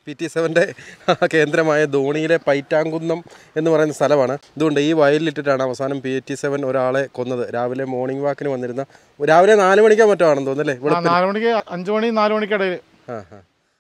P T സെവൻ്റെ കേന്ദ്രമായ ധോണിയിലെ പൈറ്റാങ്കുന്നം എന്ന് പറയുന്ന സ്ഥലമാണ് ഇതുകൊണ്ട് ഈ വയലിലിട്ടിട്ടാണ് അവസാനം പി ടി സെവൻ ഒരാളെ കൊന്നത് രാവിലെ മോർണിംഗ് വാക്കിന് വന്നിരുന്ന രാവിലെ നാല് മണിക്കാ മറ്റോ ആണെന്ന് തോന്നുന്നല്ലേ ആ, നാല് മണിക്ക് അഞ്ചു മണി നാല് മണിക്കിടയിൽ ആ ആ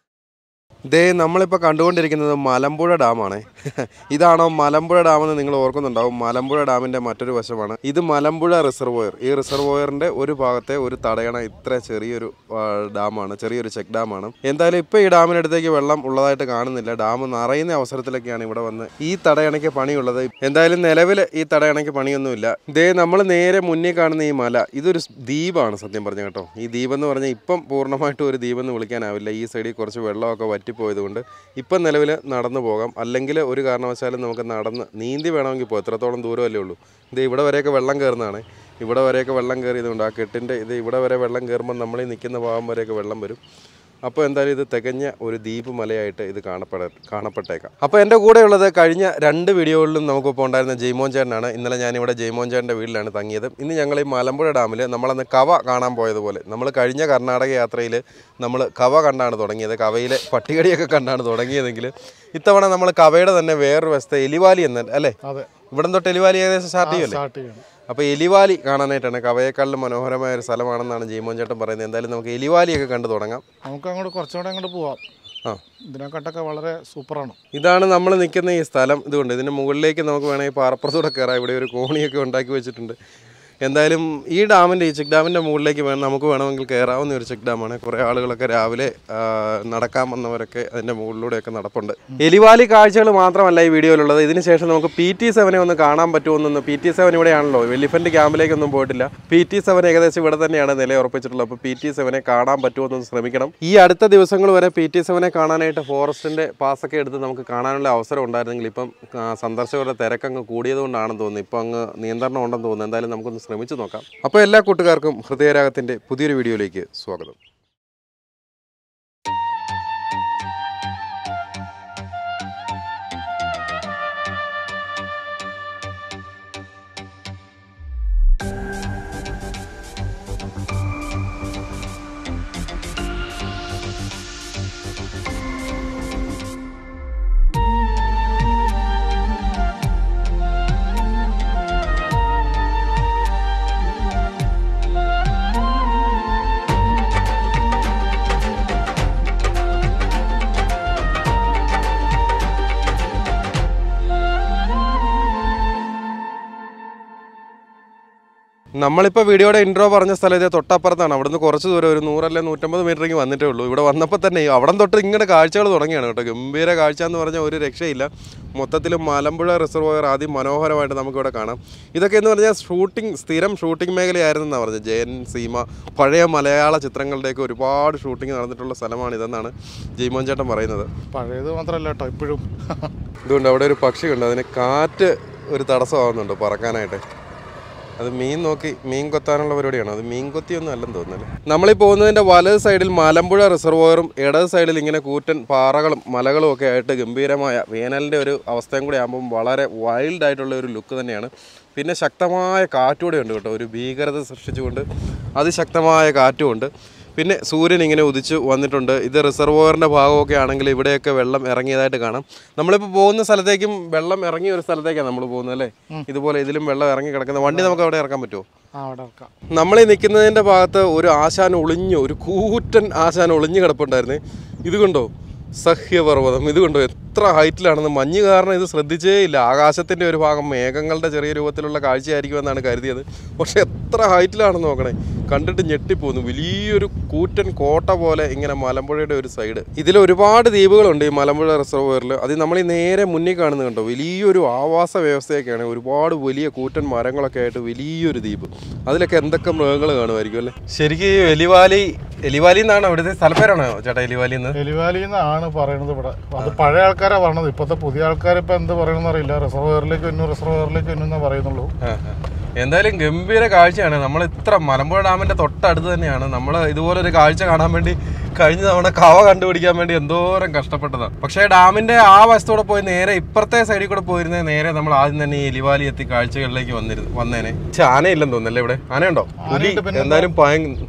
ദേ നമ്മളിപ്പോൾ കണ്ടുകൊണ്ടിരിക്കുന്നത് മലമ്പുഴ ഡാമാണ് ഇതാണോ മലമ്പുഴ ഡാം എന്ന് നിങ്ങൾ ഓർക്കുന്നുണ്ടാവും മലമ്പുഴ ഡാമിൻ്റെ മറ്റൊരു വശമാണ് ഇത് മലമ്പുഴ റിസർവോയർ ഈ റിസർവോയറിൻ്റെ ഒരു ഭാഗത്തെ ഒരു തടയണ ഇത്ര ചെറിയൊരു ആ, ഡാമാണ് ചെറിയൊരു ചെക്ക് ഡാമാണ് എന്തായാലും ഇപ്പോൾ ഈ ഡാമിനടുത്തേക്ക് വെള്ളം ഉള്ളതായിട്ട് കാണുന്നില്ല ഡാം നിറയുന്ന അവസരത്തിലൊക്കെയാണ് ഇവിടെ വന്ന് ഈ തടയണയ്ക്ക് പണിയുള്ളത് എന്തായാലും നിലവിൽ ഈ തടയണയ്ക്ക് പണിയൊന്നുമില്ല ദേ നമ്മൾ നേരെ മുന്നിൽ കാണുന്ന ഈ മല ഇതൊരു ദ്വീപാണ് സത്യം പറഞ്ഞ കേട്ടോ ഈ ദ്വീപ് എന്ന് പറഞ്ഞാൽ ഇപ്പം പൂർണ്ണമായിട്ടും ഒരു ദ്വീപെന്ന് വിളിക്കാനാവില്ല ഈ സൈഡിൽ കുറച്ച് വെള്ളമൊക്കെ വറ്റിപ്പോയതുകൊണ്ട് ഇപ്പം നിലവിൽ നടന്നു പോകാം അല്ലെങ്കിൽ ഒരു കാരണവശാലും നമുക്ക് നടന്ന് നീന്തി വേണമെങ്കിൽ പോകും എത്രത്തോളം ദൂരമല്ലേ ഉള്ളൂ ഇത് ഇവിടെ വരെയൊക്കെ വെള്ളം കയറുന്നതാണ് ഇവിടെ വരെയൊക്കെ വെള്ളം കയറിയതുകൊണ്ട് ആ കെട്ടിൻ്റെ ഇത് ഇവിടെ വരെ വെള്ളം കയറുമ്പോൾ നമ്മൾ ഈ നിൽക്കുന്ന ഭാഗം വരെയൊക്കെ വെള്ളം വരും അപ്പോൾ എന്തായാലും ഇത് തികഞ്ഞ ഒരു ദ്വീപ് മലയായിട്ട് ഇത് കാണപ്പെട കാണപ്പെട്ടേക്കാം അപ്പോൾ എൻ്റെ കൂടെയുള്ളത് കഴിഞ്ഞ രണ്ട് വീഡിയോകളിലും നമുക്കിപ്പോൾ ഉണ്ടായിരുന്ന ജയ്മോൻ ചേട്ടനാണ് ഇന്നലെ ഞാനിവിടെ ജയ്മോൻ ചേട്ടൻ്റെ വീട്ടിലാണ് തങ്ങിയത് ഇന്ന് ഞങ്ങൾ ഈ മലമ്പുഴ ഡാമിൽ നമ്മളന്ന് കവ കാണാൻ പോയതുപോലെ നമ്മൾ കഴിഞ്ഞ കർണാടക യാത്രയിൽ നമ്മൾ കവ കണ്ടാണ് തുടങ്ങിയത് കവയിലെ പട്ടികടിയൊക്കെ കണ്ടാണ് തുടങ്ങിയതെങ്കിൽ ഇത്തവണ നമ്മൾ കവയുടെ തന്നെ വേറൊരു വശത്തെ എലിവാലി എന്ന അല്ലേ അതെ ഇവിടം തൊട്ട് എലിവാലി ഏകദേശം സ്റ്റാർട്ട് ചെയ്യുമല്ലേ സ്റ്റാർട്ട് ചെയ്യണം അപ്പോൾ എലിവാലി കാണാനായിട്ടാണ് കവയേക്കാളിലും മനോഹരമായ ഒരു സ്ഥലമാണെന്നാണ് ജയ്മോൻ ചേട്ടൻ പറയുന്നത് എന്തായാലും നമുക്ക് എലിവാലിയൊക്കെ കണ്ടു തുടങ്ങാം നമുക്ക് അങ്ങോട്ട് കുറച്ചുകൂടെ അങ്ങോട്ട് പോവാം ആ ഇതിനെക്കാട്ടൊക്കെ വളരെ സൂപ്പറാണ് ഇതാണ് നമ്മൾ നിൽക്കുന്ന ഈ സ്ഥലം ഇതുകൊണ്ട് ഇതിൻ്റെ മുകളിലേക്ക് നമുക്ക് വേണമെങ്കിൽ പാറപ്പുറത്തൂടെ കയറാം ഇവിടെ ഒരു കോണിയൊക്കെ ഉണ്ടാക്കി വെച്ചിട്ടുണ്ട് എന്തായാലും ഈ ഡാമിൻ്റെ ഈ ചെക്ക് ഡാമിൻ്റെ മുകളിലേക്ക് വേണം നമുക്ക് വേണമെങ്കിൽ കയറാവുന്ന ഒരു ചെക്ക് ഡാമാണ് കുറേ ആളുകളൊക്കെ രാവിലെ ആ, നടക്കാൻ വന്നവരൊക്കെ അതിൻ്റെ മുകളിലൂടെയൊക്കെ നടപ്പുണ്ട് എലിവാലി കാഴ്ചകൾ മാത്രമല്ല ഈ വീഡിയോയിലുള്ളത് ഇതിന് ശേഷം നമുക്ക് പി ടി സെവനെ ഒന്ന് കാണാൻ പറ്റുമെന്നൊന്ന് പി ടി സെവൻ ഇവിടെയാണല്ലോ എലിഫൻറ്റ് ക്യാമ്പിലേക്കൊന്നും പോയിട്ടില്ല പി ടി സെവൻ ഏകദേശം ഇവിടെ തന്നെയാണ് നിലയുറപ്പിച്ചിട്ടുള്ളത് അപ്പോൾ പി ടി സെവനെ കാണാൻ പറ്റുമെന്നൊന്ന് ശ്രമിക്കണം ഈ അടുത്ത ദിവസങ്ങൾ വരെ പി ടി സെവനെ കാണാനായിട്ട് ഫോറസ്റ്റിൻ്റെ പാസ്സൊക്കെ എടുത്ത് നമുക്ക് കാണാനുള്ള അവസരം ഉണ്ടായിരുന്നെങ്കിൽ ഇപ്പം ആ, സന്ദർശകരുടെ തിരക്കങ്ങ് കൂടിയതുകൊണ്ടാണെന്ന് തോന്നുന്നു ഇപ്പം അങ്ങ് നിയന്ത്രണം ഉണ്ടെന്ന് തോന്നുന്നു എന്തായാലും നമുക്കൊന്ന് ശ്രമിച്ചു നോക്കാം അപ്പോൾ എല്ലാ കൂട്ടുകാർക്കും ഹൃദയരാഗത്തിൻ്റെ പുതിയൊരു വീഡിയോയിലേക്ക് സ്വാഗതം നമ്മളിപ്പോൾ വീഡിയോയുടെ ഇൻട്രോ പറഞ്ഞ സ്ഥലം ഇതേ തൊട്ടപ്പുറത്താണ് അവിടുന്ന് കുറച്ച് ദൂരം ഒരു നൂറല്ലേ നൂറ്റമ്പത് മീറ്ററെങ്കിൽ വന്നിട്ടേ ഉള്ളൂ ഇവിടെ വന്നപ്പോൾ തന്നെ അവിടെ തൊട്ട് ഇങ്ങനെ കാഴ്ചകൾ തുടങ്ങിയാണ് കേട്ടോ ഗംഭീര കാഴ്ച എന്ന് പറഞ്ഞാൽ ഒരു രക്ഷയില്ല മൊത്തത്തിൽ മലമ്പുഴ റിസർവോയർ ആദ്യം മനോഹരമായിട്ട് നമുക്കിവിടെ കാണാം ഇതൊക്കെ എന്ന് പറഞ്ഞാൽ ഷൂട്ടിംഗ് സ്ഥിരം ഷൂട്ടിംഗ് മേഖലയായിരുന്നെന്നാണ് പറഞ്ഞത് ജയൻ സീമ പഴയ മലയാള ചിത്രങ്ങളുടെയൊക്കെ ഒരുപാട് ഷൂട്ടിംഗ് നടന്നിട്ടുള്ള സ്ഥലമാണ് ഇതെന്നാണ് ജയ്മോൻ ചേട്ടൻ പറയുന്നത് പഴയത് മാത്രമല്ല കേട്ടോ ഇപ്പോഴും ഇതുകൊണ്ട് അവിടെ ഒരു പക്ഷിയുണ്ട് അതിന് കാറ്റ് ഒരു തടസ്സമാവുന്നുണ്ട് പറക്കാനായിട്ട് അത് മീൻ നോക്കി മീൻ കൊത്താനുള്ള പരിപാടിയാണ് അത് മീൻ കൊത്തിയൊന്നും അല്ലെന്ന് തോന്നുന്നല്ലേ നമ്മളീ പോകുന്നതിൻ്റെ വലത് സൈഡിൽ മലമ്പുഴ റിസർവോയറും ഇടത് സൈഡിൽ ഇങ്ങനെ കൂറ്റൻ പാറകളും മലകളും ഒക്കെ ആയിട്ട് ഗംഭീരമായ വേനലിൻ്റെ ഒരു അവസ്ഥയും കൂടി ആകുമ്പം വളരെ വൈൽഡ് ആയിട്ടുള്ള ഒരു ലുക്ക് തന്നെയാണ് പിന്നെ ശക്തമായ കാറ്റുകൂടെ ഉണ്ട് കേട്ടോ ഒരു ഭീകരത സൃഷ്ടിച്ചുകൊണ്ട് അതിശക്തമായ കാറ്റുമുണ്ട് പിന്നെ സൂര്യൻ ഇങ്ങനെ ഉദിച്ച് വന്നിട്ടുണ്ട് ഇത് റിസർവോയറിൻ്റെ ഭാഗമൊക്കെ ആണെങ്കിൽ ഇവിടെയൊക്കെ വെള്ളം ഇറങ്ങിയതായിട്ട് കാണാം നമ്മളിപ്പോൾ പോകുന്ന സ്ഥലത്തേക്കും വെള്ളം ഇറങ്ങിയ ഒരു സ്ഥലത്തേക്കാണ് നമ്മൾ പോകുന്നത് അല്ലേ ഇതുപോലെ ഇതിലും വെള്ളം ഇറങ്ങി കിടക്കുന്ന വണ്ടി നമുക്ക് അവിടെ ഇറക്കാൻ പറ്റുമോ ആ അവിടെ വെക്കാം നമ്മൾ ഈ നിൽക്കുന്നതിൻ്റെ ഭാഗത്ത് ഒരു ആശാൻ ഒളിഞ്ഞു ഒരു കൂറ്റൻ ആശാൻ ഒളിഞ്ഞു കിടപ്പുണ്ടായിരുന്നേ ഇത് കണ്ടോ സഹ്യപർവ്വതം ഇത് കണ്ടോ എത്ര ഹൈറ്റിലാണെന്ന് മഞ്ഞ് കാരണം ഇത് ശ്രദ്ധിച്ചേ ഇല്ല ആകാശത്തിൻ്റെ ഒരു ഭാഗം മേഘങ്ങളുടെ ചെറിയ രൂപത്തിലുള്ള കാഴ്ചയായിരിക്കുമെന്നാണ് കരുതിയത് പക്ഷെ എത്ര ഹൈറ്റിലാണെന്ന് നോക്കണേ കണ്ടിട്ട് ഞെട്ടിപ്പോന്നു വലിയൊരു കൂറ്റൻ കോട്ട പോലെ ഇങ്ങനെ മലമ്പുഴയുടെ ഒരു സൈഡ് ഇതിൽ ഒരുപാട് ദ്വീപുകളുണ്ട് ഈ മലമ്പുഴ റിസർവോയറിൽ അത് നമ്മൾ ഈ നേരെ മുന്നിൽ കാണുന്നത് കണ്ടോ വലിയൊരു ആവാസ വ്യവസ്ഥയൊക്കെയാണ് ഒരുപാട് വലിയ കൂറ്റൻ മരങ്ങളൊക്കെ ആയിട്ട് വലിയൊരു ദ്വീപ് അതിലൊക്കെ എന്തൊക്കെ മൃഗങ്ങൾ കാണുമായിരിക്കും അല്ലേ ശരിക്കും ഈ എലിവാലി എലിവാലി എന്നാണ് അവിടുത്തെ സ്ഥലപ്പേരാണോ ചേട്ടാ എലിവാലി എന്ന് എലിവാലി എന്നാണ് പറയുന്നത് ഇവിടെ അത് പഴയ ആൾക്കാരാ പറഞ്ഞത് ഇപ്പോഴത്തെ പുതിയ ആൾക്കാർ ഇപ്പൊ എന്ത് പറയണമെന്ന് അറിയില്ല റിസർവയറിലേക്ക് വന്നു റിസർവയറിലേക്ക് വന്നു എന്നേ പറയുന്നുള്ളൂ ആ, ആ. എന്തായാലും ഗംഭീര കാഴ്ചയാണ് നമ്മൾ ഇത്ര മലമ്പുഴ ഡാമിന്റെ തൊട്ടടുത്ത് തന്നെയാണ് നമ്മൾ ഇതുപോലെ ഒരു കാഴ്ച കാണാൻ വേണ്ടി കഴിഞ്ഞ തവണ കവ കണ്ടുപിടിക്കാൻ വേണ്ടി എന്തോരം കഷ്ടപ്പെട്ടതാണ് പക്ഷേ ഡാമിന്റെ ആ വശത്തൂടെ പോയി നേരെ ഇപ്പുറത്തെ സൈഡിൽ കൂടെ പോയിരുന്നേ നേരെ നമ്മൾ ആദ്യം തന്നെ ഈ എലിവാലി എത്തി കാഴ്ചകളിലേക്ക് വന്നിരുന്നു വന്നേനെ പക്ഷെ ആനയില്ലെന്ന് തോന്നുന്നല്ലേ ഇവിടെ ആനയുണ്ടോ പുലി ആനയുണ്ട്, പിന്നെ എന്തായാലും ഭയ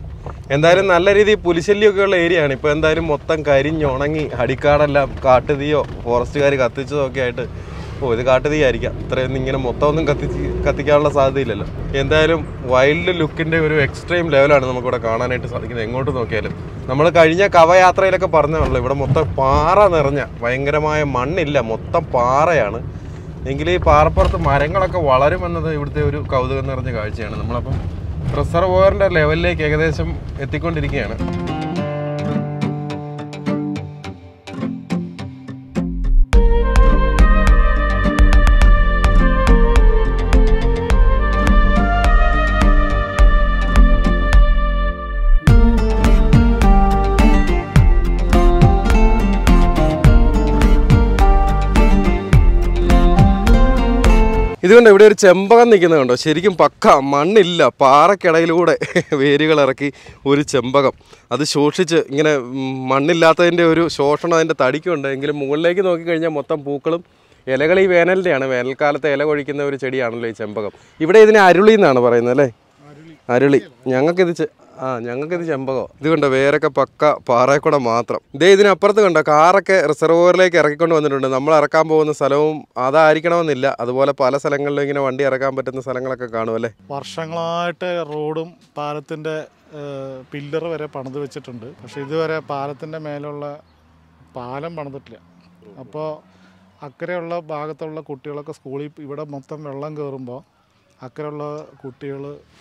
എന്തായാലും നല്ല രീതിയിൽ പുലിശല്യമൊക്കെ ഉള്ള ഏരിയ ആണ് ഇപ്പൊ എന്തായാലും മൊത്തം കരിഞ്ഞുണങ്ങി അടിക്കാടെല്ലാം കാട്ടുതീയോ ഫോറസ്റ്റുകാർ കത്തിച്ചതോ ഒക്കെ ആയിട്ട് ഓ ഇത് കാട്ടുതീ ആയിരിക്കാം ഇത്രയൊന്നും ഇങ്ങനെ മൊത്തം ഒന്നും കത്തിച്ച് കത്തിക്കാനുള്ള സാധ്യതയില്ലല്ലോ എന്തായാലും വൈൽഡ് ലുക്കിന്റെ ഒരു എക്സ്ട്രീം ലെവലാണ് നമുക്കിവിടെ കാണാനായിട്ട് സാധിക്കുന്നത് എങ്ങോട്ട് നോക്കിയാലും നമ്മൾ കഴിഞ്ഞ കവയാത്രയിലൊക്കെ പറഞ്ഞല്ലോ ഇവിടെ മൊത്തം പാറ നിറഞ്ഞ ഭയങ്കരമായ മണ്ണില്ല മൊത്തം പാറയാണ് എങ്കിൽ ഈ പാറപ്പുറത്ത് മരങ്ങളൊക്കെ വളരുമെന്നത് ഇവിടുത്തെ ഒരു കൗതുകം നിറഞ്ഞ കാഴ്ചയാണ് നമ്മളപ്പം റിസർവോയറിന്റെ ലെവലിലേക്ക് ഏകദേശം എത്തിക്കൊണ്ടിരിക്കുകയാണ് ഇതുകൊണ്ട് ഇവിടെ ഒരു ചെമ്പകം നിൽക്കുന്നത് കണ്ടോ ശരിക്കും പക്ക മണ്ണില്ല പാറക്കിടയിലൂടെ വേരുകൾ ഇറക്കി ഒരു ചെമ്പകം അത് ശോഷിച്ച് ഇങ്ങനെ ഉം, മണ്ണില്ലാത്തതിൻ്റെ ഒരു ശോഷണം അതിൻ്റെ തടിക്കുണ്ട് എങ്കിലും മുകളിലേക്ക് നോക്കിക്കഴിഞ്ഞാൽ മൊത്തം പൂക്കളും ഇലകൾ ഈ വേനലിൻ്റെയാണ് വേനൽക്കാലത്ത് ഇല കൊഴിക്കുന്ന ഒരു ചെടിയാണല്ലോ ഈ ചെമ്പകം ഇവിടെ ഇതിനെ അരുളി എന്നാണ് പറയുന്നത് അല്ലേ അരുളി ഞങ്ങൾക്കിത് ചെ- ആ ഞങ്ങൾക്കിത് ചെമ്പകോ ഇത് കണ്ടോ വേരൊക്കെ പക്ക പാറയിൽ കൂടെ മാത്രം ഇതേ ഇതിനപ്പുറത്ത് കണ്ടോ കാറൊക്കെ റിസർവോയറിലേക്ക് ഇറക്കിക്കൊണ്ട് വന്നിട്ടുണ്ട് നമ്മൾ ഇറക്കാൻ പോകുന്ന സ്ഥലവും അതായിരിക്കണമെന്നില്ല അതുപോലെ പല സ്ഥലങ്ങളിലും ഇങ്ങനെ വണ്ടി ഇറക്കാൻ പറ്റുന്ന സ്ഥലങ്ങളൊക്കെ കാണുമല്ലേ വർഷങ്ങളായിട്ട് റോഡും പാലത്തിൻ്റെ പില്ലർ വരെ പണിത് വെച്ചിട്ടുണ്ട് പക്ഷെ ഇതുവരെ പാലത്തിൻ്റെ മേലുള്ള പാലം പണിതിട്ടില്ല അപ്പോൾ അക്കരെയുള്ള ഭാഗത്തുള്ള കുട്ടികളൊക്കെ സ്കൂളിൽ ഇവിടെ മൊത്തം വെള്ളം കയറുമ്പോൾ അക്കരെയുള്ള കുട്ടികൾ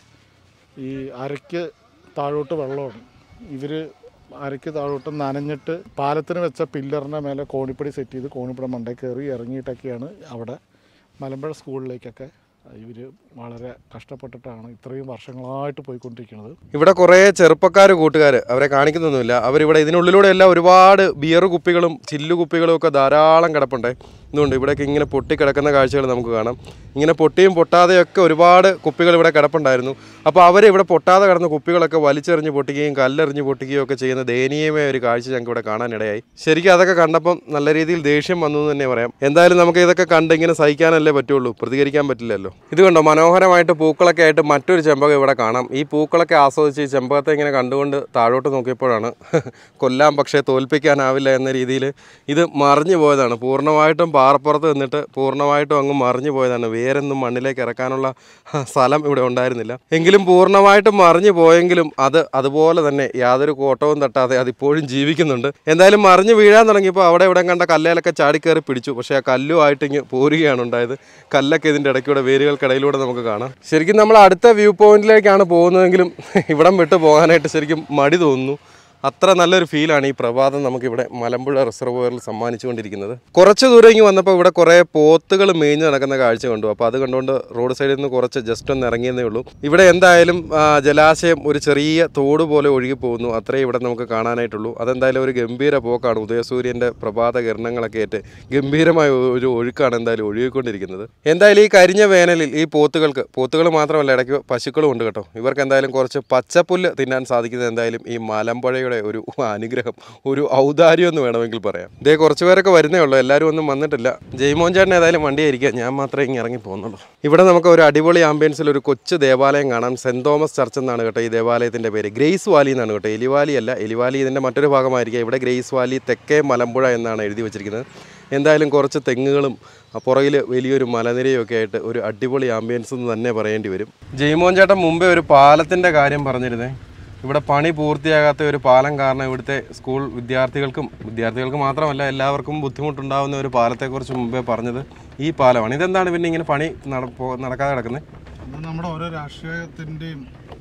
ഈ അരയ്ക്ക് താഴോട്ട് വെള്ളമാണ് ഇവർ അരയ്ക്ക് താഴോട്ട് നനഞ്ഞിട്ട് പാലത്തിന് വെച്ച പില്ലറിൻ്റെ മേലെ കോണിപ്പടി സെറ്റ് ചെയ്ത് കോണിപ്പടി മണ്ടയിൽ കയറി ഇറങ്ങിയിട്ടൊക്കെയാണ് അവിടെ മലമ്പുഴ സ്കൂളിലേക്കൊക്കെ ഇവർ വളരെ കഷ്ടപ്പെട്ടിട്ടാണ് ഇത്രയും വർഷങ്ങളായിട്ട് പോയിക്കൊണ്ടിരിക്കുന്നത് ഇവിടെ കുറേ ചെറുപ്പക്കാർ കൂട്ടുകാർ അവരെ കാണിക്കുന്നൊന്നുമില്ല അവരിവിടെ ഇതിനുള്ളിലൂടെ എല്ലാം ഒരുപാട് ബിയർ കുപ്പികളും ചില്ലു കുപ്പികളും ഒക്കെ ധാരാളം കിടപ്പുണ്ട് ഇതുകൊണ്ട് ഇവിടെയൊക്കെ ഇങ്ങനെ പൊട്ടിക്കിടക്കുന്ന കാഴ്ചകൾ നമുക്ക് കാണാം ഇങ്ങനെ പൊട്ടിയും പൊട്ടാതെയൊക്കെ ഒരുപാട് കുപ്പികൾ ഇവിടെ കിടപ്പുണ്ടായിരുന്നു അപ്പോൾ അവർ ഇവിടെ പൊട്ടാതെ കിടന്ന കുപ്പികളൊക്കെ വലിച്ചെറിഞ്ഞ് പൊട്ടിക്കുകയും കല്ലെറിഞ്ഞ് പൊട്ടിക്കുകയും ഒക്കെ ചെയ്യുന്ന ദയനീയമായ ഒരു കാഴ്ച ഞങ്ങൾക്ക് ഇവിടെ കാണാനിടയായി ശരിക്കും അതൊക്കെ കണ്ടപ്പം നല്ല രീതിയിൽ ദേഷ്യം വന്നു എന്ന് തന്നെ പറയാം എന്തായാലും നമുക്ക് ഇതൊക്കെ കണ്ട് ഇങ്ങനെ സഹിക്കാനല്ലേ പറ്റുള്ളൂ പ്രതികരിക്കാൻ പറ്റില്ലല്ലോ ഇത് കണ്ടോ മനോഹരമായിട്ട് പൂക്കളൊക്കെ ആയിട്ട് മറ്റൊരു ചെമ്പകം ഇവിടെ കാണാം ഈ പൂക്കളൊക്കെ ആസ്വദിച്ച് ഈ ചെമ്പകത്തെ ഇങ്ങനെ കണ്ടുകൊണ്ട് താഴോട്ട് നോക്കിയപ്പോഴാണ് കൊല്ലാൻ പക്ഷേ തോൽപ്പിക്കാനാവില്ല എന്ന രീതിയിൽ ഇത് മറിഞ്ഞു പോയതാണ് പൂർണ്ണമായിട്ടും പാറപ്പുറത്ത് നിന്നിട്ട് പൂർണ്ണമായിട്ടും അങ്ങ് മറിഞ്ഞു പോയതാണ് വേരൊന്നും മണ്ണിലേക്ക് ഇറക്കാനുള്ള ഹ, സ്ഥലം ഇവിടെ ഉണ്ടായിരുന്നില്ല എങ്കിലും പൂർണ്ണമായിട്ടും മറിഞ്ഞു പോയെങ്കിലും അത് അതുപോലെ തന്നെ യാതൊരു കോട്ടവും തട്ടാതെ അതിപ്പോഴും ജീവിക്കുന്നുണ്ട് എന്തായാലും മറിഞ്ഞു വീഴാൻ തുടങ്ങിയപ്പോൾ അവിടെ ഇവിടെ കണ്ട കല്ലേലൊക്കെ ചാടിക്കയറി പിടിച്ചു പക്ഷേ ആ കല്ലുമായിട്ട് ഇങ്ങ് പോരുകയാണ് ഉണ്ടായത് കല്ലൊക്കെ ഇതിൻ്റെ ഇടയ്ക്കൂടെ വേരുകൾക്കിടയിലൂടെ നമുക്ക് കാണാം ശരിക്കും നമ്മൾ അടുത്ത വ്യൂ പോയിന്റിലേക്കാണ് പോകുന്നതെങ്കിലും ഇവിടം വിട്ട് പോകാനായിട്ട് ശരിക്കും മടി തോന്നുന്നു അത്ര നല്ലൊരു ഫീലാണ് ഈ പ്രഭാതം നമുക്കിവിടെ മലമ്പുഴ റിസർവോയറിൽ സമ്മാനിച്ചുകൊണ്ടിരിക്കുന്നത് കുറച്ച് ദൂരം ഇങ്ങ് വന്നപ്പോൾ ഇവിടെ കുറേ പോത്തുകൾ മേഞ്ഞ് നടക്കുന്ന കാഴ്ച കണ്ടു അപ്പോൾ അത് കണ്ടുകൊണ്ട് റോഡ് സൈഡിൽ നിന്ന് കുറച്ച് ജസ്റ്റ് ഒന്ന് ഇറങ്ങിയെന്നേ ഉള്ളൂ ഇവിടെ എന്തായാലും ആ, ജലാശയം ഒരു ചെറിയ തോട് പോലെ ഒഴുകി പോകുന്നു അത്രേ ഇവിടെ നമുക്ക് കാണാനായിട്ടുള്ളൂ അതെന്തായാലും ഒരു ഗംഭീര പോക്കാണ് ഉദയസൂര്യൻ്റെ പ്രഭാത കിരണങ്ങളൊക്കെ ഏറ്റ് ഗംഭീരമായ ഒരു ഒഴുക്കാണ് എന്തായാലും ഒഴുകിക്കൊണ്ടിരിക്കുന്നത് എന്തായാലും ഈ കരിഞ്ഞ വേനലിൽ ഈ പോത്തുകൾക്ക് പോത്തുകൾ മാത്രമല്ല ഇടയ്ക്ക് പശുക്കളും ഉണ്ട് കേട്ടോ ഇവർക്ക് എന്തായാലും കുറച്ച് പച്ചപ്പുല്ല് തിന്നാൻ സാധിക്കുന്നത് എന്തായാലും ഈ മലമ്പുഴയുടെ ഒരു അനുഗ്രഹം ഒരു ഔദാര്യം എന്ന് വേണമെങ്കിൽ പറയാം ഇതേ കുറച്ച് പേരൊക്കെ വരുന്നേ ഉള്ളൂ എല്ലാവരും ഒന്നും വന്നിട്ടില്ല ജയ്മോൻ ചേട്ടൻ ഏതായാലും വണ്ടി ആയിരിക്കാം ഞാൻ മാത്രമേ ഇങ്ങനെ ഇറങ്ങി പോകുന്നുള്ളൂ ഇവിടെ നമുക്ക് ഒരു അടിപൊളി ആംബിയൻസിൽ ഒരു കൊച്ചു ദേവാലയം കാണാം സെന്റ് തോമസ് ചർച്ച് എന്നാണ് കേട്ടോ ഈ ദേവാലയത്തിന്റെ പേര് ഗ്രേസ് വാലി എന്നാണ് കേട്ടോ എലിവാലി അല്ല എലിവാലി ഇതിന്റെ മറ്റൊരു ഭാഗമായിരിക്കും ഇവിടെ ഗ്രേസ് വാലി തെക്കേ മലമ്പുഴ എന്നാണ് എഴുതി വെച്ചിരിക്കുന്നത് എന്തായാലും കുറച്ച് തെങ്ങുകളും പുറകിൽ വലിയൊരു മലനിരയും ഒക്കെ ആയിട്ട് ഒരു അടിപൊളി ആംബിയൻസ് എന്ന് തന്നെ പറയേണ്ടി വരും ജയ്മോൻ ചേട്ടൻ മുമ്പേ ഒരു പാലത്തിന്റെ കാര്യം പറഞ്ഞിരുന്നേ ഇവിടെ പണി പൂർത്തിയാകാത്ത ഒരു പാലം കാരണം ഇവിടുത്തെ സ്കൂൾ വിദ്യാർത്ഥികൾക്കും വിദ്യാർത്ഥികൾക്ക് മാത്രമല്ല എല്ലാവർക്കും ബുദ്ധിമുട്ടുണ്ടാകുന്ന ഒരു പാലത്തെക്കുറിച്ച് മുമ്പേ പറഞ്ഞത് ഈ പാലമാണ് ഇതെന്താണ് പിന്നെ ഇങ്ങനെ പണി നട- പോ- നടക്കാതെ കിടക്കുന്നത് ഇത് നമ്മുടെ ഓരോ രാഷ്ട്രീയത്തിൻ്റെയും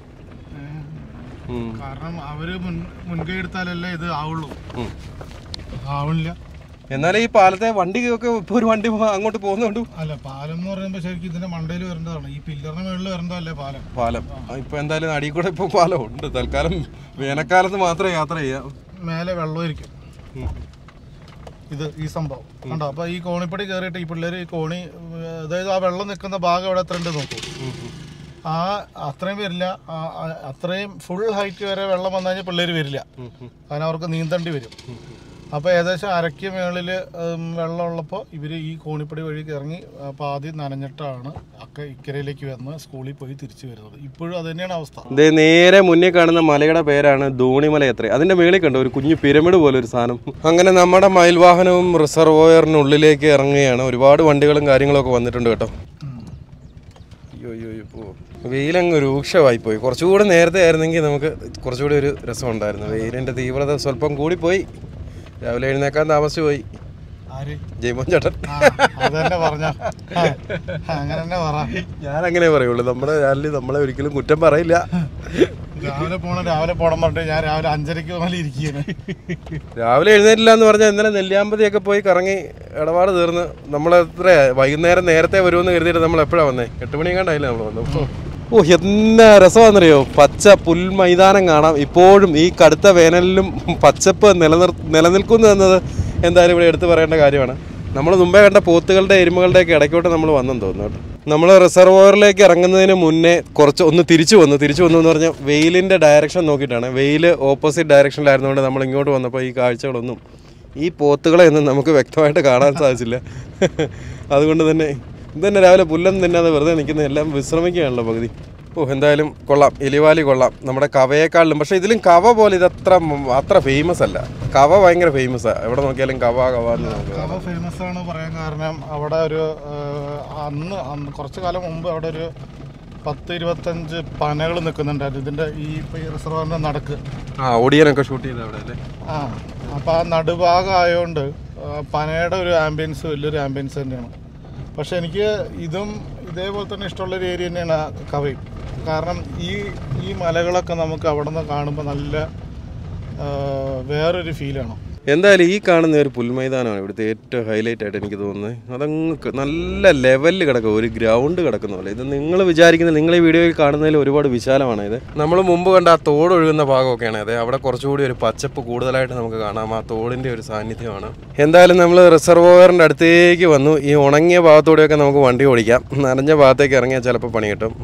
കാരണം അവർ മുൻ മുൻകൈ എടുത്താലല്ലേ ഇത് ആവുള്ളൂ ആവണില്ല എന്നാലും ഈ പാലത്തെ വണ്ടിയൊക്കെ ഇപ്പോൾ ഒരു വണ്ടി പോ- അങ്ങോട്ട് പോകുന്നുണ്ട് അല്ല പാലം എന്ന് പറയുമ്പോൾ ശരിക്കും ഇതിന്റെ മണ്ടയിൽ വരേണ്ടതാണ് ഈ പില്ലറിന് മുകളിൽ വരേണ്ടതല്ലേ പാലം പാലം ഇപ്പൊ എന്തായാലും അടിയിൽ കൂടെ ഇപ്പൊ പാലം ഉണ്ട് തൽക്കാലം വേനൽക്കാലത്ത് മാത്രമേ യാത്ര ചെയ്യാം മേലെ വെള്ളമായിരിക്കും ഇത് ഈ സംഭവം കണ്ടോ അപ്പൊ ഈ കോണിപ്പടി കയറിയിട്ട് ഈ പിള്ളേര് ഈ കോണി ഏർ, അതായത് ആ വെള്ളം നിൽക്കുന്ന ഭാഗം എവിടെ എത്ര ഉണ്ട് നോക്കൂ ആ അത്രയും വരില്ല ആ- ആ- അത്രയും ഫുൾ ഹൈറ്റ് വരെ വെള്ളം വന്നു കഴിഞ്ഞാൽ പിള്ളേര് വരില്ല കാരണം അവർക്ക് നീന്തേണ്ടി വരും അപ്പോൾ ഏകദേശം അരയ്ക്ക് മേളിൽ വെള്ളമുള്ളപ്പോൾ ഇവർ ഈ കോണിപ്പടി വഴി ഇറങ്ങി അപ്പോൾ ആദ്യം നനഞ്ഞിട്ടാണ് അക്ക ഇക്കരയിലേക്ക് വന്ന് സ്കൂളിൽ പോയി തിരിച്ചു വരുന്നത് ഇപ്പോഴും അത് തന്നെയാണ് അവസ്ഥ ദേ നേരെ മുന്നിൽ കാണുന്ന മലയുടെ പേരാണ് ധൂണിമല എത്ര അതിന്റെ മേളിൽ കണ്ടോ ഒരു കുഞ്ഞു പിരമിഡ് പോലെ ഒരു സാധനം അങ്ങനെ നമ്മുടെ മയിൽവാഹനവും റിസർവോയറിനുള്ളിലേക്ക് ഇറങ്ങുകയാണ് ഒരുപാട് വണ്ടികളും കാര്യങ്ങളൊക്കെ വന്നിട്ടുണ്ട് കേട്ടോ അയ്യോ അയ്യോ അയ്യോ പോ വെയിലങ്ങ് രൂക്ഷമായി പോയി കുറച്ചുകൂടെ നേരത്തെ ആയിരുന്നെങ്കിൽ നമുക്ക് കുറച്ചുകൂടി ഒരു രസം ഉണ്ടായിരുന്നു വെയിലിന്റെ തീവ്രത സ്വല്പം കൂടിപ്പോയി രാവിലെ എഴുന്നേക്കാൻ താമസിച്ചു പോയി ആര് ജയ്മോൻ ചേട്ടൻ ആ, അത് തന്നെ പറഞ്ഞ അങ്ങനെ തന്നെ പറ ഞാൻ അങ്ങനെ പറയുള്ളൂ നമ്മുടെ ചാനലിൽ നമ്മളെ ഒരിക്കലും കുറ്റം പറയില്ല രാവിലെ പോണം രാവിലെ പോണം പറഞ്ഞിട്ട് ഞാൻ രാവിലെ അഞ്ചരയ്ക്ക് മുതൽ ഇരിക്കുകയാണ് രാവിലെ എഴുന്നേറ്റില്ല എന്ന് പറഞ്ഞാൽ ഇന്നലെ നെല്ലിയാമ്പതിയൊക്കെ പോയി കറങ്ങി ഇടപാട് തീർന്ന് നമ്മൾ എത്ര വൈകുന്നേരം നേരത്തെ വരുമെന്ന് കരുതിയിട്ട് നമ്മൾ എപ്പോഴാണ് വന്നേ എട്ട് മണിയെങ്ങാണ്ടായില്ലേ നമ്മൾ വന്നു ഓ എന്നാ രസമാണെന്നറിയോ പച്ച പുൽമൈതാനം കാണാം ഇപ്പോഴും ഈ കടുത്ത വേനലിലും പച്ചപ്പ് നിലനിർ നിലനിൽക്കുന്നു എന്നത് എന്തായാലും ഇവിടെ എടുത്തു പറയേണ്ട കാര്യമാണ് നമ്മൾ മുമ്പേ കണ്ട പോത്തുകളുടെ എരുമകളുടെ ഒക്കെ ഇടയ്ക്കോട്ട് നമ്മൾ വന്നെന്ന് തോന്നുന്നു കേട്ടോ നമ്മൾ റിസർവോയറിലേക്ക് ഇറങ്ങുന്നതിന് മുന്നേ കുറച്ച് ഒന്ന് തിരിച്ചു വന്നു തിരിച്ചു വന്നു എന്ന് പറഞ്ഞാൽ വെയിലിൻ്റെ ഡയറക്ഷൻ നോക്കിയിട്ടാണ് വെയിൽ ഓപ്പോസിറ്റ് ഡയറക്ഷനിലായിരുന്നുകൊണ്ട് നമ്മൾ ഇങ്ങോട്ട് വന്നപ്പോൾ ഈ കാഴ്ചകളൊന്നും ഈ പോത്തുകളെ ഒന്നും നമുക്ക് വ്യക്തമായിട്ട് കാണാൻ സാധിച്ചില്ല അതുകൊണ്ട് തന്നെ ഇതന്നെ രാവിലെ പുല്ലം തിന്നാതെ വെറുതെ നിൽക്കുന്ന എല്ലാം വിശ്രമിക്കുകയാണല്ലോ പകുതി ഓ എന്തായാലും കൊള്ളാം എലിവാലി കൊള്ളാം നമ്മുടെ കവയേക്കാളിലും പക്ഷേ ഇതിലും കവ പോലെ ഇതത്ര മ- അത്ര ഫേമസ് അല്ല കവ ഭയങ്കര ഫേമസാണ് എവിടെ നോക്കിയാലും കവ കവ എന്ന് നമുക്ക് കവ ഫേമസ് ആണ് പറയാൻ കാരണം അവിടെ ഒരു ആ, അന്ന് അന്ന് കുറച്ച് കാലം മുമ്പ് അവിടെ ഒരു പത്ത് ഇരുപത്തഞ്ച് പനകൾ നിൽക്കുന്നുണ്ടായിരുന്നു ഇതിന്റെ ഈ ഇപ്പൊ ഈ റിസർവറിന്റെ നടക്ക് ആ ഒടിയനൊക്കെ ഷൂട്ട് ചെയ്ത് അവിടെ അല്ലേ ആ അപ്പൊ ആ നടുഭാഗം ആയതുകൊണ്ട് ആ, പനയുടെ ഒരു ആംബിയൻസ് വലിയൊരു ആംബിയൻസ് തന്നെയാണ് പക്ഷെ എനിക്ക് ഇതും ഇതേപോലെ തന്നെ ഇഷ്ടമുള്ള ഒരു ഏരിയ തന്നെയാണ് ആ കവയും കാരണം ഈ ഈ മലകളൊക്കെ നമുക്ക് അവിടെ നിന്ന് കാണുമ്പോൾ നല്ല ആ, വേറൊരു ഫീലാണ് എന്തായാലും ഈ കാണുന്ന ഒരു പുൽമൈതാനമാണ് ഇവിടുത്തെ ഏറ്റവും ഹൈലൈറ്റ് ആയിട്ട് എനിക്ക് തോന്നുന്നത് അതങ്ങ് ക- നല്ല ലെവലിൽ കിടക്കും ഒരു ഗ്രൗണ്ട് കിടക്കുന്ന പോലെ ഇത് നിങ്ങൾ വിചാരിക്കുന്ന നിങ്ങൾ ഈ വീഡിയോയിൽ കാണുന്നതിൽ ഒരുപാട് വിശാലമാണ് ഇത് നമ്മൾ മുമ്പ് കണ്ട ആ തോട് ഒഴുകുന്ന ഭാഗമൊക്കെയാണ് അതെ അവിടെ കുറച്ചുകൂടി ഒരു പച്ചപ്പ് കൂടുതലായിട്ട് നമുക്ക് കാണാം ആ തോടിൻ്റെ ഒരു സാന്നിധ്യമാണ് എന്തായാലും നമ്മൾ റിസർവോയറിൻ്റെ അടുത്തേക്ക് വന്നു ഈ ഉണങ്ങിയ ഭാഗത്തൂടെയൊക്കെ നമുക്ക് വണ്ടി ഓടിക്കാം നനഞ്ഞ ഭാഗത്തേക്ക് ഇറങ്ങിയാൽ ചിലപ്പോൾ പണി കിട്ടും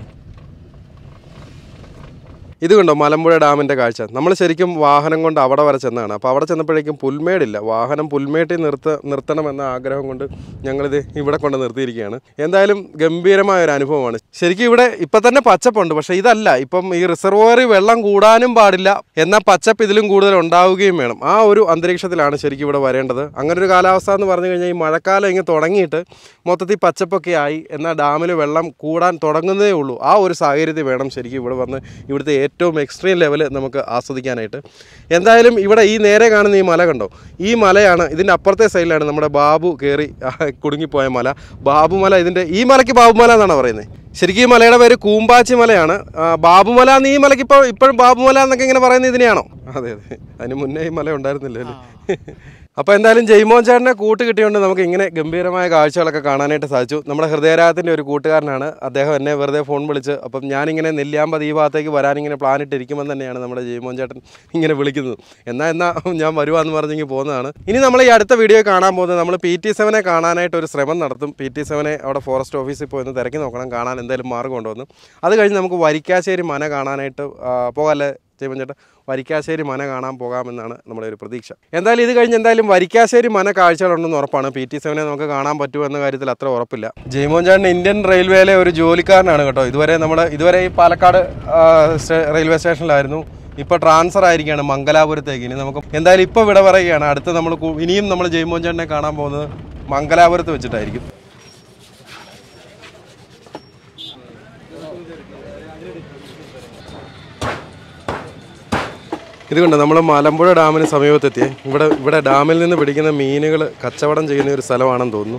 ഇത് കണ്ടോ മലമ്പുഴ ഡാമിൻ്റെ കാഴ്ച നമ്മൾ ശരിക്കും വാഹനം കൊണ്ട് അവിടെ വരെ ചെന്നതാണ് അപ്പോൾ അവിടെ ചെന്നപ്പോഴേക്കും പുൽമേടില്ല വാഹനം പുൽമേട്ടിൽ നിർത്ത നിർത്തണമെന്ന ആഗ്രഹം കൊണ്ട് ഞങ്ങളിത് ഇവിടെ കൊണ്ട് നിർത്തിയിരിക്കുകയാണ് എന്തായാലും ഗംഭീരമായ ഒരു അനുഭവമാണ് ശരിക്കും ഇവിടെ ഇപ്പം തന്നെ പച്ചപ്പുണ്ട് പക്ഷേ ഇതല്ല ഇപ്പം ഈ റിസർവോയറിൽ വെള്ളം കൂടാനും പാടില്ല എന്നാൽ പച്ചപ്പ് ഇതിലും കൂടുതൽ ഉണ്ടാവുകയും വേണം ആ ഒരു അന്തരീക്ഷത്തിലാണ് ശരിക്കും ഇവിടെ വരേണ്ടത് അങ്ങനെ ഒരു കാലാവസ്ഥ എന്ന് പറഞ്ഞു കഴിഞ്ഞാൽ ഈ മഴക്കാലം ഇങ്ങനെ തുടങ്ങിയിട്ട് മൊത്തത്തിൽ പച്ചപ്പൊക്കെ ആയി എന്നാൽ ഡാമിൽ വെള്ളം കൂടാൻ തുടങ്ങുന്നതേ ഉള്ളൂ ആ ഒരു സാഹചര്യത്തിൽ വേണം ശരിക്കും ഇവിടെ വന്ന് ഇവിടുത്തെ ഏറ്റവും എക്സ്ട്രീം ലെവൽ നമുക്ക് ആസ്വദിക്കാനായിട്ട് എന്തായാലും ഇവിടെ ഈ നേരെ കാണുന്ന ഈ മല കണ്ടോ ഈ മലയാണ് ഇതിൻ്റെ അപ്പുറത്തെ സൈഡിലാണ് നമ്മുടെ ബാബു കയറി ആ, കുടുങ്ങിപ്പോയ മല ബാബുമല ഇതിൻ്റെ ഈ മലയ്ക്ക് ബാബുമല എന്നാണ് പറയുന്നത് ശരിക്കും ഈ മലയുടെ പേര് കൂമ്പാച്ചി മലയാണ് ആ, ബാബുമല എന്ന് ഈ മലയ്ക്ക് ഇപ്പോൾ ഇപ്പോഴും ബാബുമല എന്നൊക്കെ ഇങ്ങനെ പറയുന്നത് ഇതിനെയാണോ അതെ അതെ അതിന് മുന്നേ ഈ മല ഉണ്ടായിരുന്നില്ല അല്ലേ അപ്പോൾ എന്തായാലും ജയ്മോൻ ചേട്ടനെ കൂട്ട് കിട്ടിയോണ്ട് നമുക്ക് ഇങ്ങനെ ഗംഭീരമായ കാഴ്ചകളൊക്കെ കാണാനായിട്ട് സാധിച്ചു നമ്മുടെ ഹൃദയരാഗത്തിൻ്റെ ഒരു കൂട്ടുകാരനാണ് അദ്ദേഹം എന്നെ വെറുതെ ഫോൺ വിളിച്ച് അപ്പം ഞാനിങ്ങനെ നെല്ലിയാമ്പത് ഈ ഭാഗത്തേക്ക് വരാനിങ്ങനെ പ്ലാൻ ഇട്ടിരിക്കുമ്പോൾ തന്നെയാണ് നമ്മുടെ ജയ്മോൻ ചേട്ടൻ ഇങ്ങനെ വിളിക്കുന്നത് എന്നാൽ എന്നാ ഞാൻ വരുവാന്ന് പറഞ്ഞെങ്കിൽ പോകുന്നതാണ് ഇനി നമ്മൾ ഈ അടുത്ത വീഡിയോ കാണാൻ പോകുന്നത് നമ്മൾ പി ടി സെവനെ കാണാനായിട്ട് ഒരു ശ്രമം നടത്തും പി ടി സെവനെ അവിടെ ഫോറസ്റ്റ് ഓഫീസിൽ പോയി ഒന്ന് തിരക്കി നോക്കണം കാണാൻ എന്തായാലും മാർഗം ഉണ്ടോന്ന് അത് കഴിഞ്ഞ് നമുക്ക് വരിക്കാശ്ശേരി മന കാണാനായിട്ട് ആ, പോകാല്ലേ ജയ്മോൻ ചേട്ടാ വരിക്കാശ്ശേരി മന കാണാൻ പോകാമെന്നാണ് നമ്മുടെ ഒരു പ്രതീക്ഷ എന്തായാലും ഇത് കഴിഞ്ഞ് എന്തായാലും വരിക്കാശ്ശേരി മന കാഴ്ചകളുണ്ടെന്ന് ഉറപ്പാണ് പി ടി സെവനെ നമുക്ക് കാണാൻ പറ്റുമോ എന്ന കാര്യത്തിൽ അത്ര ഉറപ്പില്ല ജയ്മോൻ ചേട്ടൻ ഇന്ത്യൻ റെയിൽവേയിലെ ഒരു ജോലിക്കാരനാണ് കേട്ടോ ഇതുവരെ നമ്മുടെ ഇതുവരെ ഈ പാലക്കാട് ആ, സ്റ്റേ- റെയിൽവേ സ്റ്റേഷനിലായിരുന്നു ഇപ്പോൾ ട്രാൻസ്ഫർ ആയിരിക്കുകയാണ് മംഗലാപുരത്തേക്ക് ഇനി നമുക്ക് എന്തായാലും ഇപ്പോൾ വിട പറയുകയാണ് അടുത്ത് നമ്മൾ കു- ഇനിയും നമ്മൾ ജയ്മോൻ ചേട്ടനെ കാണാൻ പോകുന്നത് മംഗലാപുരത്ത് വെച്ചിട്ടായിരിക്കും ഇതുകൊണ്ട് നമ്മൾ മലമ്പുഴ ഡാമിന് സമീപത്തെത്തിയേ ഇവിടെ ഇവിടെ ഡാമിൽ നിന്ന് പിടിക്കുന്ന മീനുകൾ കച്ചവടം ചെയ്യുന്ന ഒരു സ്ഥലമാണെന്ന് തോന്നുന്നു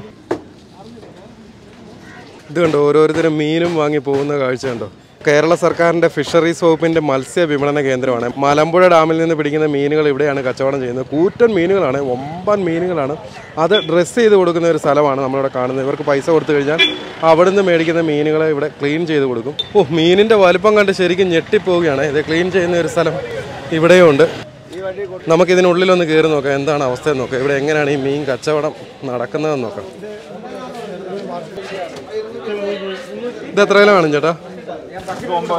ഇത് കണ്ടോ ഓരോരുത്തരും മീനും വാങ്ങി പോകുന്ന കാഴ്ച കണ്ടോ കേരള സർക്കാരിൻ്റെ ഫിഷറീസ് വകുപ്പിൻ്റെ മത്സ്യ വിപണന കേന്ദ്രമാണ് മലമ്പുഴ ഡാമിൽ നിന്ന് പിടിക്കുന്ന മീനുകൾ ഇവിടെയാണ് കച്ചവടം ചെയ്യുന്നത് കൂറ്റൻ മീനുകളാണ് ഒമ്പൻ മീനുകളാണ് അത് ഡ്രസ്സ് ചെയ്ത് കൊടുക്കുന്ന ഒരു സ്ഥലമാണ് നമ്മളിവിടെ കാണുന്നത് ഇവർക്ക് പൈസ കൊടുത്തു കഴിഞ്ഞാൽ അവിടുന്ന് മേടിക്കുന്ന മീനുകളെ ഇവിടെ ക്ലീൻ ചെയ്ത് കൊടുക്കും ഓ മീനിൻ്റെ വലുപ്പം കണ്ട് ശരിക്കും ഞെട്ടിപ്പോവുകയാണ് ഇത് ക്ലീൻ ചെയ്യുന്ന ഒരു സ്ഥലം ഇവിടെയും ഉണ്ട് നമുക്കിതിനുള്ളിലൊന്ന് കയറി നോക്കാം എന്താണ് അവസ്ഥയെന്ന് നോക്കാം ഇവിടെ എങ്ങനെയാണ് ഈ മീൻ കച്ചവടം നടക്കുന്നതെന്ന് നോക്കാം ഇത് എത്ര കിലോ വേണം ചേട്ടാ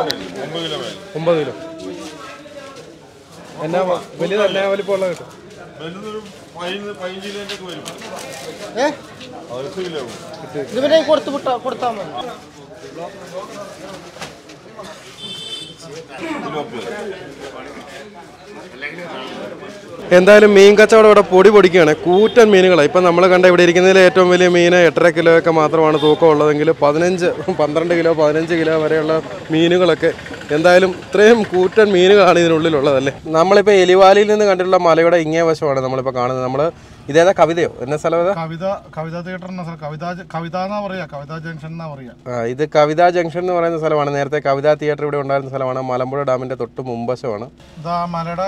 ഒമ്പത് കിലോ എന്നാ വ- വലിയത് എന്നാ വലിപ്പമുള്ള കിട്ടും ഏ ഇത് പിന്നെ കൊടുത്തു വിട്ടാ കൊടുത്താൽ മതി എന്തായാലും മീൻ കച്ചവടം ഇവിടെ പൊടി പൊടിക്കുകയാണ് കൂറ്റൻ മീനുകളാണ് ഇപ്പം നമ്മൾ കണ്ട ഇവിടെ ഇരിക്കുന്നതിൽ ഏറ്റവും വലിയ മീൻ എട്ടര കിലോ ഒക്കെ മാത്രമാണ് തൂക്കം ഉള്ളതെങ്കിൽ പതിനഞ്ച് പന്ത്രണ്ട് കിലോ പതിനഞ്ച് കിലോ വരെയുള്ള മീനുകളൊക്കെ എന്തായാലും ഇത്രയും കൂറ്റൻ മീനുകളാണ് ഇതിനുള്ളിലുള്ളതല്ലേ നമ്മളിപ്പോൾ എലിവാലിയിൽ നിന്ന് കണ്ടിട്ടുള്ള മലയുടെ ഇങ്ങേ വശമാണ് നമ്മളിപ്പോൾ കാണുന്നത് നമ്മൾ ഇതേതാ കവിതയോ എന്ന സ്ഥലം ഏതാ കവിത കവിതാ തിയേറ്റർ എന്ന സ്ഥലം കവിത കവിത എന്നാ പറയാ കവിതാ ജംഗ്ഷൻ എന്നാ പറയാ ആ, ഇത് കവിതാ ജംഗ്ഷൻ എന്ന് പറയുന്ന സ്ഥലമാണ് നേരത്തെ കവിതാ തിയേറ്റർ ഇവിടെ ഉണ്ടായിരുന്ന സ്ഥലമാണ് മലമ്പുഴ ഡാമിൻ്റെ തൊട്ട് മുമ്പശമാണ് ഇതാ മലയുടെ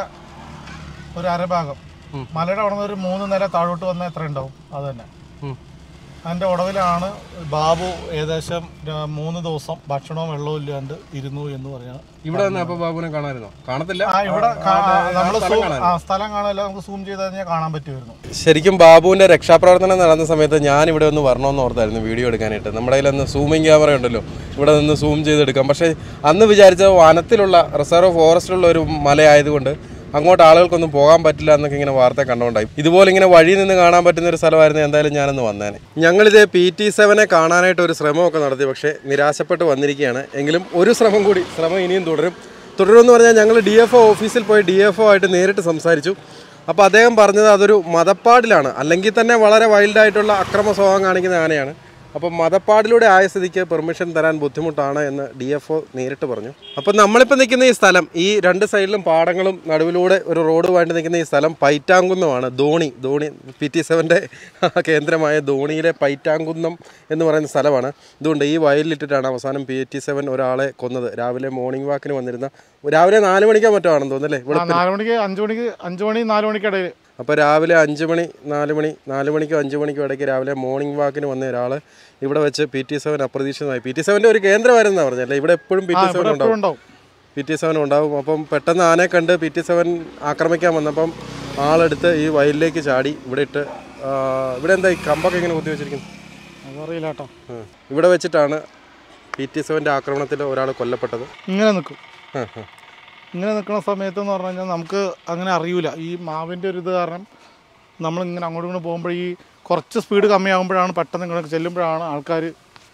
ഒരു അരഭാഗം മലയുടെ അവിടെ നിന്ന് ഒരു മൂന്ന് നില താഴോട്ട് വന്നാൽ എത്ര ഉണ്ടാവും അത് തന്നെ അതിന്റെ ഉടവിലാണ് ബാബു ഏകദേശം ര- മൂന്ന് ദിവസം ഭക്ഷണവും വെള്ളവും ഇല്ലാണ്ട് ഇരുന്നു എന്ന് പറയാം ഇവിടെ നിന്ന് അപ്പോൾ ബാബുവിനെ കാണാമായിരുന്നോ കാണത്തില്ല ആ ഇവിടെ നമ്മൾ സ്ഥലം കാണാൻ. ആ സ്ഥലം കാണാനല്ല നമുക്ക് സൂം ചെയ്ത് കഴിഞ്ഞാൽ കാണാൻ പറ്റുമായിരുന്നു ശരിക്കും ബാബുവിന്റെ രക്ഷാപ്രവർത്തനം നടന്ന സമയത്ത് ഞാൻ ഇവിടെ ഒന്ന് വരണമെന്ന് ഓർത്തായിരുന്നു വീഡിയോ എടുക്കാനായിട്ട് നമ്മുടെ കയ്യിൽ അന്ന് സൂമിങ് ക്യാമറ ഉണ്ടല്ലോ ഇവിടെ നിന്ന് സൂം ചെയ്തെടുക്കാം പക്ഷേ അന്ന് വിചാരിച്ച വനത്തിലുള്ള റിസർവ് ഫോറസ്റ്റിലുള്ള ഒരു മലയായതുകൊണ്ട് അങ്ങോട്ട് ആളുകൾക്കൊന്നും പോകാൻ പറ്റില്ല എന്നൊക്കെ ഇങ്ങനെ വാർത്ത കണ്ടുകൊണ്ടായി ഇതുപോലെ ഇങ്ങനെ വഴി നിന്ന് കാണാൻ പറ്റുന്ന ഒരു സ്ഥലമായിരുന്നു എന്തായാലും ഞാനൊന്ന് വന്നേനെ ഞങ്ങളിത് പി ടി സെവനെ കാണാനായിട്ട് ഒരു ശ്രമമൊക്കെ നടത്തി പക്ഷേ നിരാശപ്പെട്ട് വന്നിരിക്കുകയാണ് എങ്കിലും ഒരു ശ്രമം കൂടി ശ്രമം ഇനിയും തുടരും തുടരുമെന്ന് പറഞ്ഞാൽ ഞങ്ങൾ ഡി എഫ് ഒ ഓഫീസിൽ പോയി ഡി എഫ് ഒ ആയിട്ട് നേരിട്ട് സംസാരിച്ചു അപ്പോൾ അദ്ദേഹം പറഞ്ഞത് അതൊരു മതപ്പാടിലാണ് അല്ലെങ്കിൽ തന്നെ വളരെ വൈൽഡായിട്ടുള്ള അക്രമ സ്വഭാവം കാണിക്കുന്ന ആനയാണ് അപ്പം മതപ്പാടിലൂടെ ആയ സ്ഥിതിക്ക് പെർമിഷൻ തരാൻ ബുദ്ധിമുട്ടാണ് എന്ന് ഡി എഫ് ഒ നേരിട്ട് പറഞ്ഞു അപ്പം നമ്മളിപ്പോൾ നിൽക്കുന്ന ഈ സ്ഥലം ഈ രണ്ട് സൈഡിലും പാടങ്ങളും നടുവിലൂടെ ഒരു റോഡുമായിട്ട് നിൽക്കുന്ന ഈ സ്ഥലം പൈറ്റാങ്കുന്നമാണ് ധോണി ധോണി പി ടി സെവൻ്റെ കേന്ദ്രമായ ധോണിയിലെ പൈറ്റാങ്കുന്നം എന്ന് പറയുന്ന സ്ഥലമാണ് ഇതുകൊണ്ട് ഈ വയലിലിട്ടിട്ടാണ് അവസാനം പി ടി സെവൻ ഒരാളെ കൊന്നത് രാവിലെ മോർണിംഗ് വാക്കിന് വന്നിരുന്ന രാവിലെ നാല് മണിക്കോ മറ്റോ ആണെന്ന് തോന്നുന്നല്ലേ ഇവിടെ ആ, നാല് മണിക്ക് അഞ്ചു മണിക്ക് അഞ്ചു മണി നാല് മണിക്കിടയിൽ അപ്പോൾ രാവിലെ അഞ്ച് മണി നാല് മണി നാല് മണിക്കോ അഞ്ച് മണിക്കോ ഇടയ്ക്ക് രാവിലെ മോർണിംഗ് വാക്കിന് വന്ന ഒരാൾ ഇവിടെ വെച്ച് പി ടി സെവൻ അപ്രതീക്ഷിതമായി പി ടി സെവൻ്റെ ഒരു കേന്ദ്രമായിരുന്നാണ് പറഞ്ഞല്ലേ ഇവിടെ എപ്പോഴും പി ടി സെവൻ ഇവിടെ ഉണ്ടാവും എപ്പോഴും ഉണ്ടാവും പി ടി സെവൻ ഉണ്ടാവും അപ്പം പെട്ടെന്ന് ആനയെ കണ്ട് പി ടി സെവൻ ആക്രമിക്കാൻ വന്നപ്പം ആളെടുത്ത് ഈ വയലിലേക്ക് ചാടി ഇവിടെ ഇട്ട് ആ, ഇവിടെ എന്താ ഈ കമ്പൊക്കെ ഇങ്ങനെ കുത്തി വെച്ചിരിക്കുന്നത് അതറിയില്ല കേട്ടോ ആ. ഇവിടെ വെച്ചിട്ടാണ് പി ടി സെവൻ്റെ ആക്രമണത്തിൽ ഒരാൾ കൊല്ലപ്പെട്ടത് ഇങ്ങനെ നിൽക്കും ആ, ആ. ഇങ്ങനെ നിൽക്കുന്ന സമയത്ത് എന്ന് പറഞ്ഞു കഴിഞ്ഞാൽ നമുക്ക് അങ്ങനെ അറിയൂല ഈ മാവിൻ്റെ ഒരു ഇത് കാരണം നമ്മളിങ്ങനെ അങ്ങോട്ടും ഇങ്ങോട്ടും പോകുമ്പോൾ ഈ കുറച്ച് സ്പീഡ് കമ്മിയാകുമ്പോഴാണ് പെട്ടെന്ന് ഇങ്ങോട്ട് ചെല്ലുമ്പോഴാണ് ആൾക്കാർ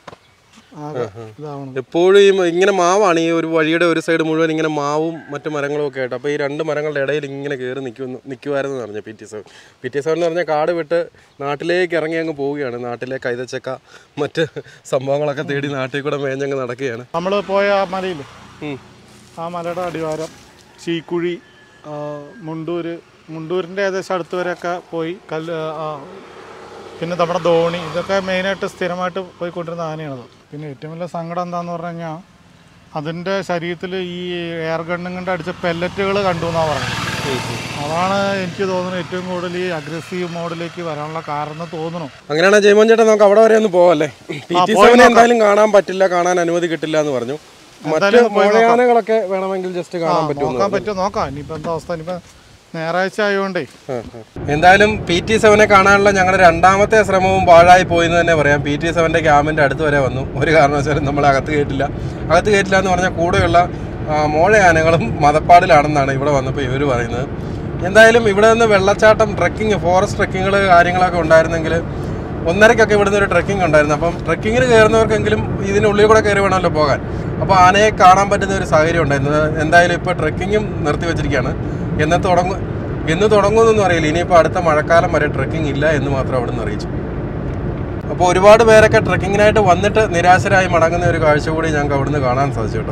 ആകെ ഇതാവണത് എപ്പോഴും ഈ ഇങ്ങനെ മാവാണ് ഈ ഒരു വഴിയുടെ ഒരു സൈഡ് മുഴുവൻ ഇങ്ങനെ മാവും മറ്റു മരങ്ങളും ഒക്കെ ആയിട്ട് അപ്പോൾ ഈ രണ്ട് മരങ്ങളുടെ ഇടയിൽ ഇങ്ങനെ കയറി നിൽക്കുന്നു നിൽക്കുമായിരുന്നു എന്ന് പറഞ്ഞു P T seven P T seven എന്ന് പറഞ്ഞാൽ കാട് വിട്ട് നാട്ടിലേക്ക് ഇറങ്ങി അങ്ങ് പോവുകയാണ് നാട്ടിലെ കൈതച്ചക്ക മറ്റ് സംഭവങ്ങളൊക്കെ തേടി നാട്ടിൽ കൂടെ മേഞ്ഞങ്ങ് നടക്കുകയാണ് നമ്മൾ പോയ ആ മലയിൽ ഉം. ആ മലയുടെ അടിവാരം ചീക്കുഴി ആ, മുണ്ടൂര് മുണ്ടൂരിൻ്റെ ഏകദേശം അടുത്ത് വരെയൊക്കെ പോയി കല്ല് ആ, പിന്നെ നമ്മുടെ ധോണി ഇതൊക്കെ മെയിനായിട്ട് സ്ഥിരമായിട്ട് പോയിക്കൊണ്ടിരുന്ന ആനയാണത് പിന്നെ ഏറ്റവും വലിയ സങ്കടം എന്താന്ന് പറഞ്ഞു കഴിഞ്ഞാൽ അതിൻ്റെ ശരീരത്തിൽ ഈ എയർ ഗണ്ണും കൊണ്ട് അടിച്ച പെല്ലറ്റുകൾ കണ്ടു എന്നാണ് പറയുന്നത് അതാണ് എനിക്ക് തോന്നുന്നത് ഏറ്റവും കൂടുതൽ ഈ അഗ്രസീവ് മോഡിലേക്ക് വരാനുള്ള കാരണം എന്ന് തോന്നുന്നു അങ്ങനെയാണെങ്കിൽ ജയമോൻ ചേട്ടൻ നമുക്ക് അവിടെ വരെ ഒന്ന് പോവല്ലേ പി ടി സെവനെ എന്തായാലും കാണാൻ പറ്റില്ല കാണാൻ അനുമതി കിട്ടില്ല എന്ന് പറഞ്ഞു മറ്റ് എന്തായാലും പോയി നോക്കാം. മോഴയാനകളൊക്കെ വേണമെങ്കിൽ ജസ്റ്റ് കാണാൻ പറ്റുമെന്ന് നോക്കാൻ പറ്റുമോ നോക്കാം ഇനിയിപ്പോൾ എന്താ അവസ്ഥ ഇനിയിപ്പോൾ ഞായറാഴ്ച ആയതുകൊണ്ടേ ആ, ആ. എന്തായാലും പി ടി സെവനെ കാണാനുള്ള ഞങ്ങളുടെ രണ്ടാമത്തെ ശ്രമവും പാഴായി പോയി എന്ന് തന്നെ പറയാം പി ടി സെവൻ്റെ ക്യാമ്പിൻ്റെ അടുത്ത് വരെ വന്നു ഒരു കാരണവശാലും നമ്മളെ അകത്ത് കയറ്റില്ല അകത്ത് കയറ്റില്ല എന്ന് പറഞ്ഞാൽ കൂടെയുള്ള ആ, മോഴയാനകളും മതപ്പാടിലാണെന്നാണ് ഇവിടെ വന്നപ്പോൾ ഇവർ പറയുന്നത് എന്തായാലും ഇവിടെ നിന്ന് വെള്ളച്ചാട്ടം ട്രക്കിങ് ഫോറസ്റ്റ് ട്രക്കിങ്ങുകൾ കാര്യങ്ങളൊക്കെ ഉണ്ടായിരുന്നെങ്കിൽ ഒന്നരക്കൊക്കെ ഇവിടുന്ന് ഒരു ട്രക്കിംഗ് ഉണ്ടായിരുന്നു അപ്പം ട്രക്കിങ്ങിന് കയറുന്നവർക്കെങ്കിലും ഇതിനുള്ളിൽ കൂടെ കയറി വേണമല്ലോ പോകാൻ അപ്പോൾ ആനയെ കാണാൻ പറ്റുന്ന ഒരു സാഹചര്യം ഉണ്ടായിരുന്നു എന്തായാലും ഇപ്പോൾ ട്രക്കിങ്ങും നിർത്തി വെച്ചിരിക്കുകയാണ് എന്ന് തുടങ്ങും എന്ന് തുടങ്ങുമെന്നൊന്നും അറിയില്ല ഇനിയിപ്പോൾ അടുത്ത മഴക്കാലം വരെ ട്രക്കിംഗ് ഇല്ല എന്ന് മാത്രം അവിടെ നിന്ന് അറിയിച്ചു അപ്പോൾ ഒരുപാട് പേരൊക്കെ ട്രക്കിങ്ങിനായിട്ട് വന്നിട്ട് നിരാശരായി മടങ്ങുന്ന ഒരു കാഴ്ച കൂടി ഞങ്ങൾക്ക് അവിടുന്ന് കാണാൻ സാധിച്ചു കേട്ടോ